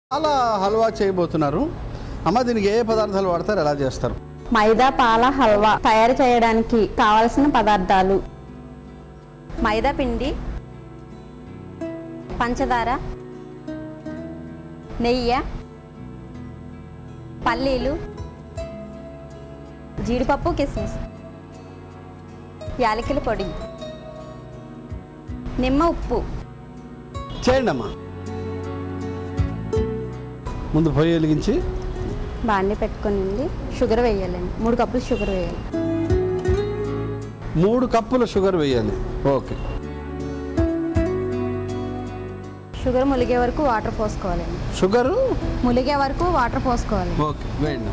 చాలా హల్వా చేయబోతున్నారు అమ్మ దీనికి ఏ పదార్థాలు వాడతారు ఎలా చేస్తారు మైదా పాల హల్వా తయారు చేయడానికి కావలసిన పదార్థాలు మైదా పిండి పంచదార నెయ్యి పల్లీలు జీడిపప్పు కిస్మిస్ యాలకుల పొడి నిమ్మ ఉప్పు చేయండి అమ్మా ముందు పొయ్యి వెలిగించి బాండి పెట్టుకొని షుగర్ వేయాలండి మూడు కప్పులు షుగర్ వేయాలి మూడు కప్పుల షుగర్ వేయాలి ఓకే షుగర్ ములిగే వరకు వాటర్ పోసుకోవాలండి షుగరు ములిగే వరకు వాటర్ పోసుకోవాలి ఓకే వేయండి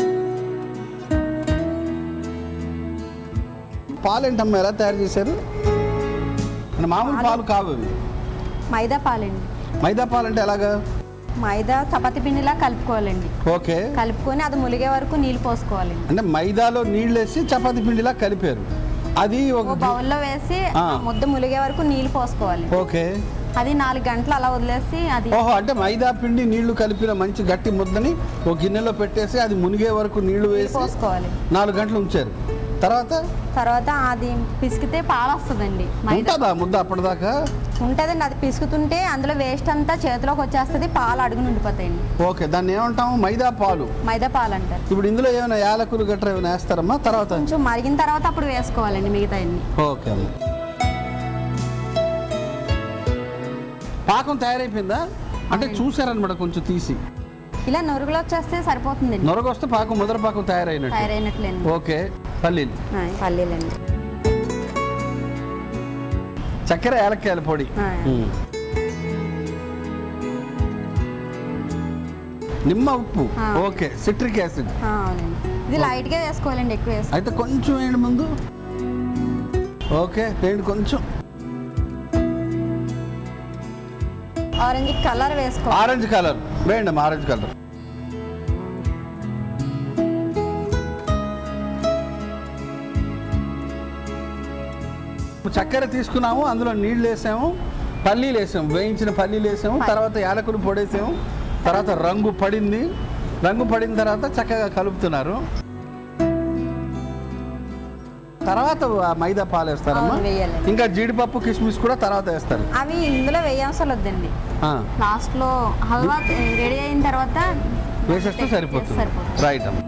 పాలు ఏంటమ్మా ఎలా తయారు చేశారు అంటే మామూలు పాలు కావు అవి మైదా పాలండి మైదా పాలు అంటే ఎలాగా మైదా చపాతి పిండిలా కలుపుకోవాలండి ఓకే కలుపుకొని అది ములిగే వరకు నీళ్ళు పోసుకోవాలండి అంటే మైదాలో నీళ్ళు వేసి చపాతీ పిండిలా కలిపారు అది ఓ ఒక బౌల్లో వేసి ఆ. ఆ ముద్ద ములిగే వరకు నీళ్ళు పోసుకోవాలి ఓకే అది నాలుగు గంటలు అలా వదిలేసి అది ఓహో అంటే మైదా పిండి నీళ్లు కలిపిన మంచి గట్టి ముద్దని ఒక గిన్నెలో పెట్టేసి అది మునిగే వరకు నీళ్లు నీళ్ళు వేసి పోసుకోవాలి నాలుగు గంటలు ఉంచారు తర్వాత తర్వాత అది పిసికితే పాలు వస్తుందండి మైదా ఉంటుందా ముద్ద అప్పటిదాకా ఉంటుందండి అది పిసుకుతుంటే అందులో వేస్ట్ అంతా చేతిలోకి వచ్చేస్తుంది పాలు అడుగుని ఉండిపోతాయండి ఓకే దాన్ని ఏమంటాము మైదా పాలు మైదా పాలు అంటారు ఇప్పుడు ఇందులో ఏమైనా యాలకులు గట్రా ఏమైనా వేస్తారమ్మా తర్వాత కొంచెం మరిగిన తర్వాత అప్పుడు వేసుకోవాలండి మిగతా ఓకే అమ్మ పాకం తయారైపోయిందా అంటే చూసారనమాట కొంచెం తీసి ఇలా నొరుగులు వచ్చేస్తే సరిపోతుందండి నొరగొస్తే పాకం ముద్ర పాకం తయారైనట్టు తయారైనట్లేండి ఓకే పల్లీలు ఆ, పల్లీలండి చక్కెర యాలక్కాయల పొడి ఆ. ఉమ్. నిమ్మ ఉప్పు ఆ. ఓకే సిట్రిక్ యాసిడ్ ఆ, అవునండి ఇది లైట్గా వేసుకోవాలండి ఎక్కువ వేసుకో అయితే కొంచెం వేయండి ముందు ఓకే వేయండి కొంచెం ఆరెంజ్ కలర్ వేసుకోవాలి ఆరెంజ్ కలర్ వేయండి అమ్మా ఆరెంజ్ కలర్ ఇప్పుడు చక్కెర తీసుకున్నాము అందులో నీళ్ళు వేసాము పల్లీలు వేసాము వేయించిన పల్లీలు వేసాము తర్వాత యాలకులు పొడేసాము తర్వాత రంగు పడింది రంగు పడిన తర్వాత చక్కగా కలుపుతున్నారు తర్వాత ఆ మైదా పాలు వేస్తారమ్మా అవును, వేయాలి. ఇంకా జీడిపప్పు కిస్మిస్ కూడా తర్వాత వేస్తారు అవి ఇందులో వేయవసరం వద్దండి ఆ, లాస్ట్లో హల్వా రెడీ అయిన తర్వాత వేసేస్తే సరిపోతుంది సరిపోతుంది రైట్ అమ్మా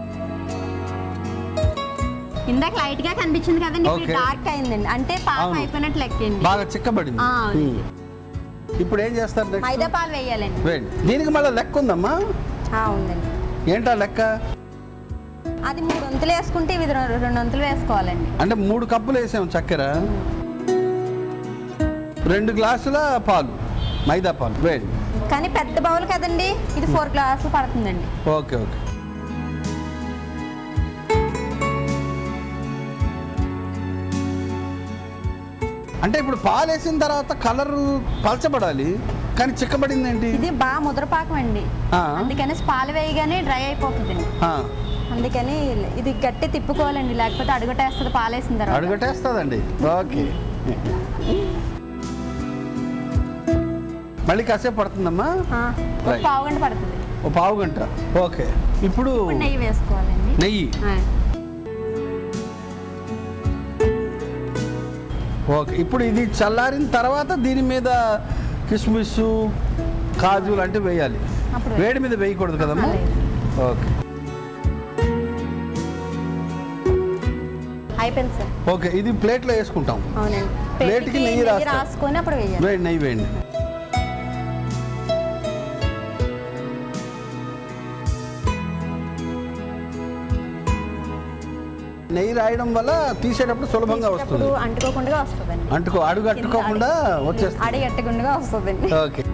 ఇందాక లైట్ గా కనిపించింది కదండి ఇప్పుడు Okay. డార్క్ అయిందండి అంటే పాకం అవును. అయిపోయినట్లు లెక్కండి బాగా చిక్కబడింది ఆ, అవునండి. ఉమ్. ఇప్పుడు ఏం చేస్తారు నెక్స్ట్ మైదా పాలు వేయాలండి వేయండి దీనికి మళ్ళీ లెక్క ఉందమ్మా ఆ, ఉందండి ఏంటా లెక్క అది మూడు వంతులు వేసుకుంటే ఇది రెండు రెండు వంతులు వేసుకోవాలండి అంటే మూడు కప్పులు వేసాము చక్కెర రెండు గ్లాసుల పాలు మైదా పాలు వేయండి కానీ పెద్ద బౌల్ కదండి ఇది ఫోర్ గ్లాసులు పడుతుందండి ఓకే ఓకే అంటే ఇప్పుడు పాలు వేసిన తర్వాత కలర్ పలచబడాలి కానీ చిక్కబడింది ఏంటి ఇది బాగా ముద్రపాకం అండి ఆ. అందుకని పాలు వేయగానే డ్రై అయిపోతుందండి ఆ, అందుకని ఇది గట్టి తిప్పుకోవాలండి లేకపోతే అడుగటేస్తుంది పాలేసిన తర్వాత అడుగటేస్తుందండి ఓకే మళ్ళీ కాసేపు పడుతుందమ్మా ఆ, ఒక Right. పావు గంట పడుతుంది ఓ పావు గంట ఓకే ఇప్పుడు ఇప్పుడు నెయ్యి వేసుకోవాలండి నెయ్యి ఆ, ఓకే ఇప్పుడు ఇది చల్లారిన తర్వాత దీని మీద కిస్మిస్ కాజు లాంటివి వేయాలి అప్పుడు వేడి మీద వేయకూడదు కదమ్మా లేదు. ఓకే అయిపోయింది సార్ ఓకే ఇది ప్లేట్లో వేసుకుంటాం అవునండి ప్లేట్కి ప్లేట్కి నెయ్యి నెయ్యి రాస్తారు. రాసుకొని అప్పుడు వేయాలి వేయండి నెయ్యి వేయండి నెయ్యి రాయడం వల్ల తీసేటప్పుడు సులభంగా వస్తుంది తీసేటప్పుడు అంటుకోకుండా వస్తుందండి అంటుకో అడుగు అట్టుకోకుండా వచ్చేస్తుంది అడి ఎట్టకుండా వస్తుందండి ఓకే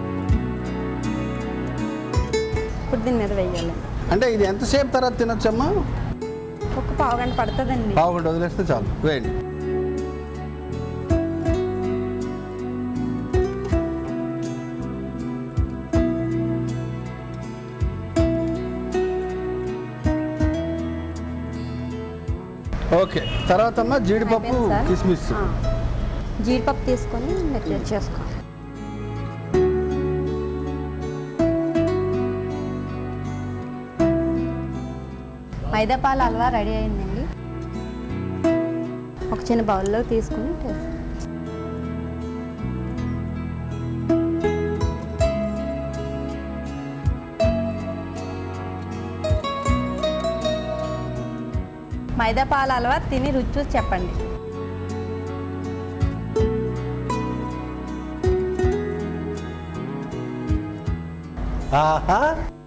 ఇప్పుడు దీని మీద వేయాలి అంటే ఇది ఎంతసేపు తర్వాత తినొచ్చమ్మా ఒక పావు గంట పడుతుందండి పావు గంట వదిలేస్తే చాలు వేయండి ఓకే తర్వాత అమ్మా జీడిపప్పు అయిపోయింది సార్. కిస్మిస్ ఆ. జీడిపప్పు తీసుకొని మెత్తగా చేసుకోవాలి మైదా పాల హల్వా రెడీ అయిందండి ఒక చిన్న బౌల్లో తీసుకుని టేస్ట్ మైదా పాల హల్వా తిని రుచి చూసి చెప్పండి ఆహా